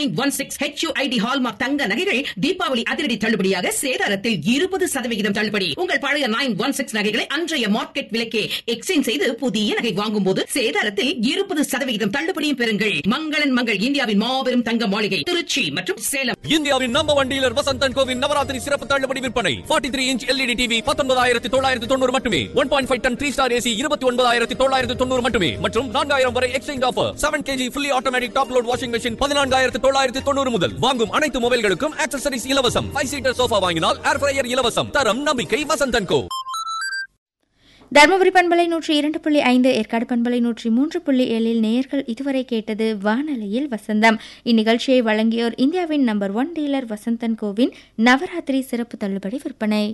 one six HUID hallmark தங்க நகைகள் தீபாவளி அதிரடி தள்ளுபடியாக சேதாரத்தில் இருபது சதவிகிதம் தள்ளுபடி உங்கள் பழைய நைன் ஒன் சிக்ஸ் நகைகளை அன்றைய மார்க்கெட் விலைக்கே எக்ஸ்சேஞ்ச் செய்து புதிய நகை வாங்கும் போது சேதாரத்தில் இருபது சதவிகிதம் தள்ளுபடியும் பெறுங்கள் மங்களன் மங்கள் இந்தியாவின் மாபெரும் தங்க மாளிகை திருச்சி மற்றும் சேலம் இந்தியாவின் நம்பர் ஒன் டீலர் வசந்தன் கோவின் நவராத்திரி சிறப்பு தள்ளுபடி விற்பனை 43 த்ரீ இன்ச் எல்இடி டிவி பத்தொன்பதாயிரத்தி தொள்ளாயிரத்தி தொண்ணூறு மட்டுமே one point five ton three star AC இருபத்தி ஒன்பதாயிரத்தி தொள்ளாயிரத்தி தொண்ணூறு மட்டுமே மற்றும் நான்காயிரம் வரை exchange offer seven KG fully automatic top load washing machine பதினான்காயிரத்தி தொள்ளாயிரத்தி தொண்ணூறு முதல் வாங்கும் அனைத்து மொபைல்களுக்கும் ஆக்சசரிஸ் இலவசம் ஃபைவ் சீட்டர் சோஃபா வாங்கினால் ஏர் ஃப்ரையர் இலவசம் தரம் நம்பிக்கை வசந்தன் கோ தருமபுரி பண்பலை நூற்றி இரண்டு புள்ளி ஐந்து ஏற்காடு பண்பலை நூற்றி மூன்று புள்ளி ஏழில் நேயர்கள் இதுவரை கேட்டது வானலையில் வசந்தம் இந்நிகழ்ச்சியை வழங்கியோர் இந்தியாவின் நம்பர் ஒன் டீலர் வசந்தன் கோவின் நவராத்திரி சிறப்பு தள்ளுபடி விற்பனை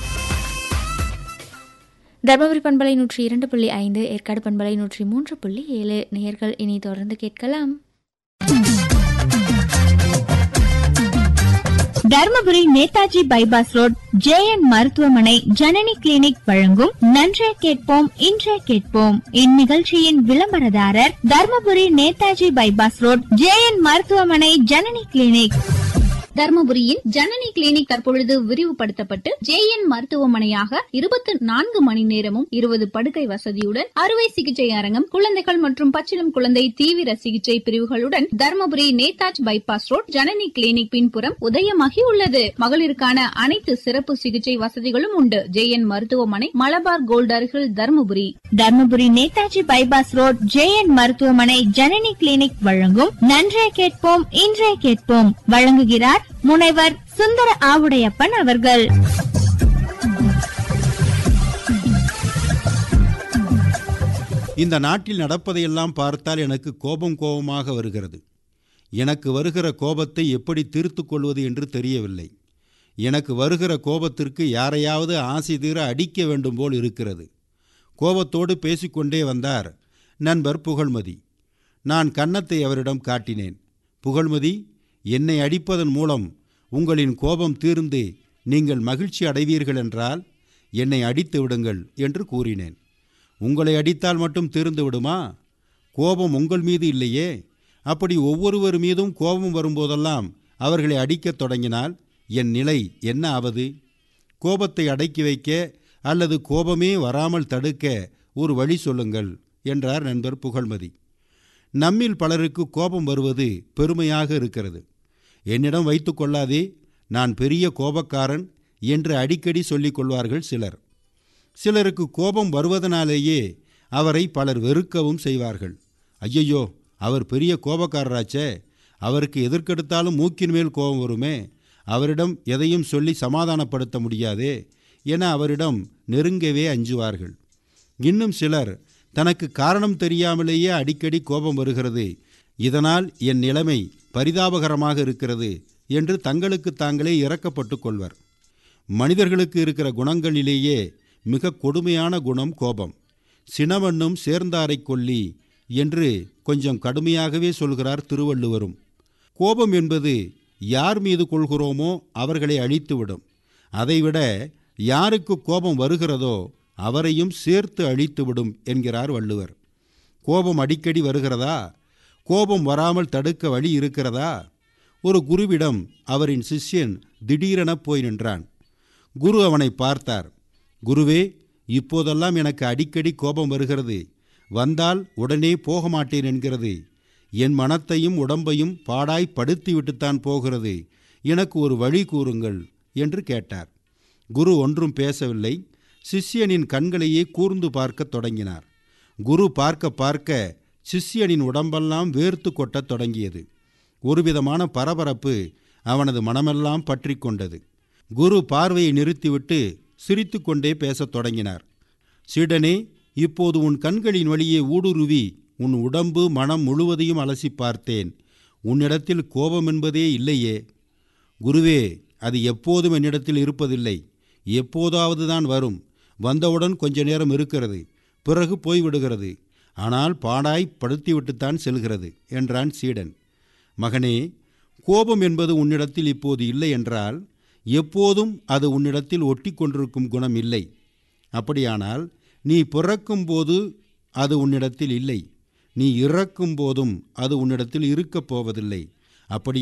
தருமபுரி பண்பலை நூற்றி இரண்டு புள்ளி ஐந்து ஏற்காடு பண்பலை நூற்றி மூன்று புள்ளி ஏழு நேயர்கள் இனி தொடர்ந்து கேட்கலாம் Dharmapuri Netaji bypass road J N மருத்துவமனை ஜனனி கிளினிக் வழங்கும் நன்றே கேட்போம் இன்றே கேட்போம் இந்நிகழ்ச்சியின் விளம்பரதாரர் Dharmapuri Netaji bypass road J N மருத்துவமனை ஜனனி கிளினிக் தர்மபுரியின் ஜனனி கிளினிக் தற்பொழுது விரிவுபடுத்தப்பட்டு ஜேஎன் மருத்துவமனையாக இருபத்தி நான்கு மணி நேரமும் இருபது படுக்கை வசதியுடன் அறுவை சிகிச்சை அரங்கம் குழந்தைகள் மற்றும் பச்சிளம் குழந்தை தீவிர சிகிச்சை பிரிவுகளுடன் Dharmapuri Netaji bypass road Janani clinic பின்புறம் உதயமாகி உள்ளது மகளிருக்கான அனைத்து சிறப்பு சிகிச்சை வசதிகளும் உண்டு ஜேஎன் மருத்துவமனை மலபார் கோல்ட் அருகில் Dharmapuri Dharmapuri Netaji bypass road J N மருத்துவமனை ஜனனி கிளினிக் வழங்கும் நன்றே கேட்போம் இன்றே கேட்போம் வழங்குகிறார் முனைவர் சுந்தர ஆவுடையப்பன் அவர்கள் இந்த நாட்டில் நடப்பதையெல்லாம் பார்த்தால் எனக்கு கோபம் கோபமாக வருகிறது எனக்கு வருகிற கோபத்தை எப்படி தீர்த்து கொள்வது என்று தெரியவில்லை எனக்கு வருகிற கோபத்திற்கு யாரையாவது ஆசை தீர அடிக்க வேண்டும் போல் இருக்கிறது கோபத்தோடு பேசிக்கொண்டே வந்தார் நண்பர் புகழ்மதி நான் கன்னத்தை அவரிடம் காட்டினேன் புகழ்மதி என்னை அடிப்பதன் மூலம் உங்களின் கோபம் தீர்ந்து நீங்கள் மகிழ்ச்சி அடைவீர்கள் என்றால் என்னை அடித்து விடுங்கள் என்று கூறினேன் உங்களை அடித்தால் மட்டும் தீர்ந்து விடுமா கோபம் உங்கள் மீது இல்லையே அப்படி ஒவ்வொருவர் மீதும் கோபம் வரும்போதெல்லாம் அவர்களை அடிக்கத் தொடங்கினால் என் நிலை என்ன ஆவது கோபத்தை அடக்கி வைக்க அல்லது கோபமே வராமல் தடுக்க ஒரு வழி சொல்லுங்கள் என்றார் நண்பர் புகழ்மதி நம்மில் பலருக்கு கோபம் வருவது பெருமையாக இருக்கிறது என்னிடம் வைத்து கொள்ளாதே நான் பெரிய கோபக்காரன் என்று அடிக்கடி சொல்லிக் கொள்வார்கள் சிலர் சிலருக்கு கோபம் வருவதனாலேயே அவரை பலர் வெறுக்கவும் செய்வார்கள் ஐயையோ அவர் பெரிய கோபக்காரராச்சே அவருக்கு எதற்கெடுத்தாலும் மூக்கின் மேல் கோபம் வருமே அவரிடம் எதையும் சொல்லி சமாதானப்படுத்த முடியாதே என அவரிடம் நெருங்கவே அஞ்சுவார்கள் இன்னும் சிலர் தனக்கு காரணம் தெரியாமலேயே அடிக்கடி கோபம் வருகிறது இதனால் என் நிலைமை பரிதாபகரமாக இருக்கிறது என்று தங்களுக்கு தாங்களே இறக்கப்பட்டு கொள்வர் மனிதர்களுக்கு இருக்கிற குணங்களிலேயே மிக கொடுமையான குணம் கோபம் சினவண்ணும் சேர்ந்தாரை கொல்லி என்று கொஞ்சம் கடுமையாகவே சொல்கிறார் திருவள்ளுவரும் கோபம் என்பது யார் மீது கொள்கிறோமோ அவர்களை அழித்துவிடும் அதைவிட யாருக்கு கோபம் வருகிறதோ அவரையும் சேர்த்து அழித்துவிடும் என்கிறார் வள்ளுவர் கோபம் அடிக்கடி வருகிறதா கோபம் வராமல் தடுக்க வழி இருக்கிறதா ஒரு குருவிடம் அவரின் சிஷ்யன் திடீரென போய் நின்றான் குரு அவனை பார்த்தார் குருவே இப்போதெல்லாம் எனக்கு அடிக்கடி கோபம் வருகிறது வந்தால் உடனே போக மாட்டேன் என்கிறது என் மனத்தையும் உடம்பையும் பாடாய் படுத்திவிட்டுத்தான் போகிறது எனக்கு ஒரு வழி கூறுங்கள் என்று கேட்டார் குரு ஒன்றும் பேசவில்லை சிஷ்யனின் கண்களையே கூர்ந்து பார்க்கத் தொடங்கினார் குரு பார்க்க பார்க்க சிஷ்யனின் உடம்பெல்லாம் வேர்த்து கொட்டத் தொடங்கியது ஒருவிதமான பரபரப்பு அவனது மனமெல்லாம் பற்றி கொண்டது குரு பார்வையை நிறுத்திவிட்டு சிரித்துக்கொண்டே பேசத் தொடங்கினார் சீடனே இப்போது உன் கண்களின் வழியே ஊடுருவி உன் உடம்பு மனம் முழுவதையும் அலசி பார்த்தேன் உன்னிடத்தில் கோபம் என்பதே இல்லையே குருவே அது எப்போதும் என்னிடத்தில் இருப்பதில்லை எப்போதாவது தான் வரும் வந்தவுடன் கொஞ்ச நேரம் இருக்கிறது பிறகு போய்விடுகிறது ஆனால் பாடாய் படுத்திவிட்டுத்தான் செல்கிறது என்றான் சீடன் மகனே கோபம் என்பது உன்னிடத்தில் இப்போது இல்லை என்றால் எப்போதும் அது உன்னிடத்தில் ஒட்டி கொண்டிருக்கும் குணம் இல்லை அப்படியானால் நீ பிறக்கும்போது அது உன்னிடத்தில் இல்லை நீ இறக்கும் போதும் அது உன்னிடத்தில் இருக்கப் போவதில்லை அப்படி